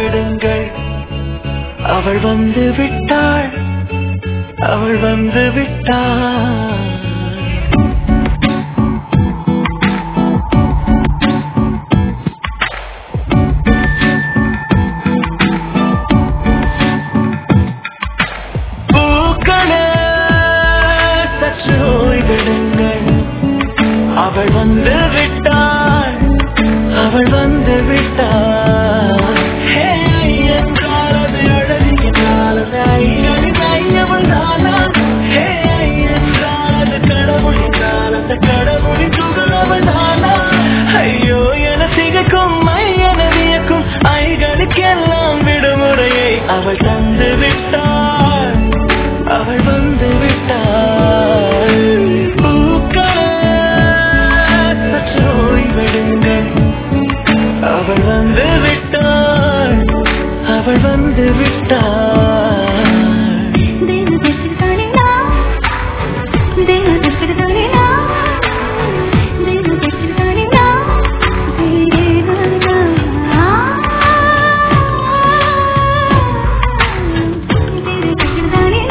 ஓய்வெடுங்கள் அவள் வந்து விட்டாள் அவள் வந்து விட்டாள் பூக்களே சற்று ஓய்வெடுங்கள் அவள் வந்து விட்டாள் அவள் வந்து விட்டாள் ஹே, என்றால் அது அழகு என்றால் அது ஐயனின் ஐயவள் தானா? ஹே, என்றால் அது கடவுள் என்றால் அந்த கடவுளின் துகள் அவள் தானா? ஐயோ என திகைக்கும் மையன வியக்கும் ஐகளுக்கெல்லாம் விடுமுறையை அவள் தந்து விட்டாள் அவள் வந்து விட்டாள் பூக்களே, சற்று ஓய்வெடுங்கள் அவள் வந்து விட்டாள் அவள் வந்து விட்டாள் தேவ பெற்றிருக்கானே நான் தேவ பெற்றிருக்கானே நான் தேவ பெற்றிருக்கானே நான் தேவ பெற்றிருக்கானே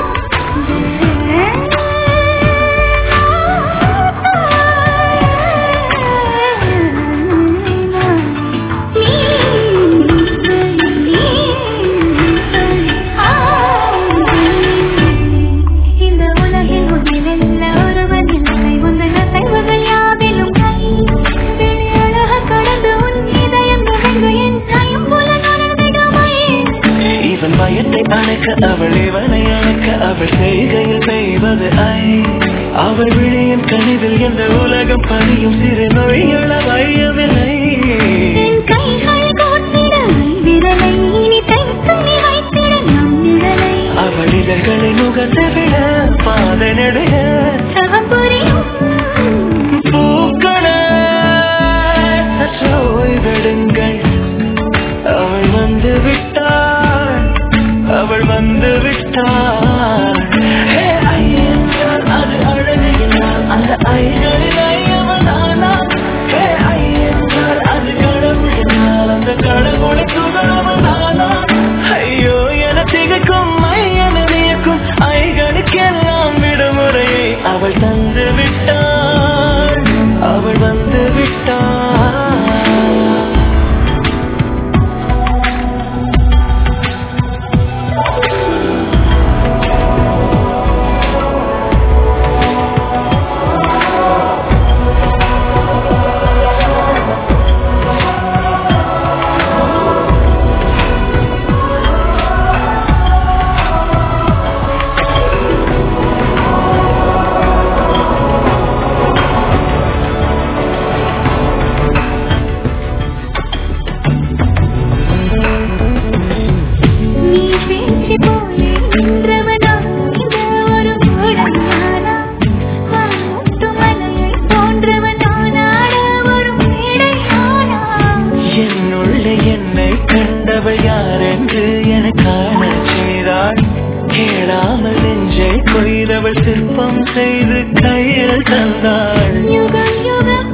இந்த உலகில் ஒன்றிலெல்ல ஒருவன் இல்லை உந்தன் அசைவுகள் யாவிலும் கை வெளி அழக கடந்து உன் இதயம் நுழைந்து என் தாயும் போல நடந்திடுமை இவன் பயத்தை அணைக்க அவள் இவனை அணைக்க அவள் செய்கையில் செய்வது ஐ அவள் விழியின் கனிவில் எந்த உலகம் பணியும் சிறு நொழிகள வையவில்லை என் கைகள் கோத்திட விரலை இனி தைத்து நீ வைத்திட நம் நிழலை அவள் இதழ்களை நுகர்ந்து விட பாதை நடுக சகம் புரியும் பூக்களே சற்று ஓய்வெடுங்கள் அவள் வந்து விட்டாள் அவள் வந்து விட்டாள் ஹே, ஐ என்றால் அது அழகு என்றால் அந்த ஐகளில் ஐயவன் நானா? ஹே, ஐ என்றால் அது கடவுள் என்றால் அந்த கடவுளை துகளவன் நானா? ஐயோ என திகைக்கும் மையன வியக்கும் ஐகளுக்கெல்லாம் விடுமுறையை அவள் தந்து விட்டாள் அவள் வந்து விட்டாள் நீ பேச்சு போலே நின்றவனா இந்த ஒரு மூடம் நானா வானூட்டு மலையை போன்றவன் நானாட ஒரு மேடை நானா என்னுள்ளே என்னை கண்டவள் யார் என்று என காண செய்தாள் கேளாமல் நெஞ்சை கொய்தவள் சிற்பம் செய்து கையில் தந்தாள் யுகம் யுகம்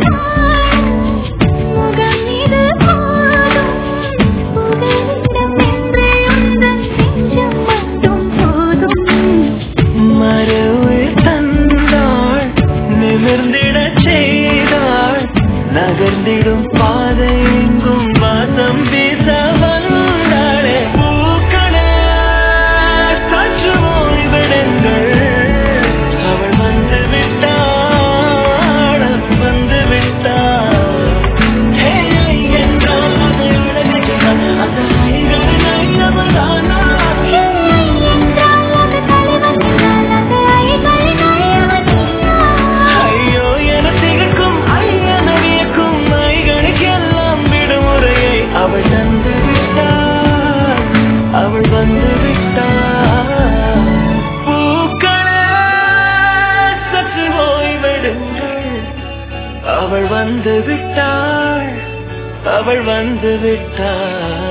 முகம் இது போதும் புகலிடம் என்று உந்தன் நெஞ்சம் மட்டும் போதும் மறுவில் தந்தாள் நிமிர்ந்திடச் செய்தாள் நகர்ந்திடும் பாதை எங்கும் வாசம் வீச வந்தாளே பூக்களே சற்று ஓய்வெடுங்கள் அவள் வந்து விட்டாள் அவள் வந்து விட்டாள் ஹே, என்றால் அது அழகு என்றால் அந்த கைகளில் ஐயவள் தானா? என்றால் அது தலைவன் என்றால் அது ஐகளின் ஐயவன் ஐயோ என திகழ்க்கும் ஐயன வியக்கும் மைகளுக்கெல்லாம் விடுமுறையை அவள் தந்து விட்டாள் அவள் வந்து விட்டாள் பூக்களே சற்று ஓய்வெடுங்கள் அவள் வந்து விட்டாள் அவள் வந்து விட்டாள்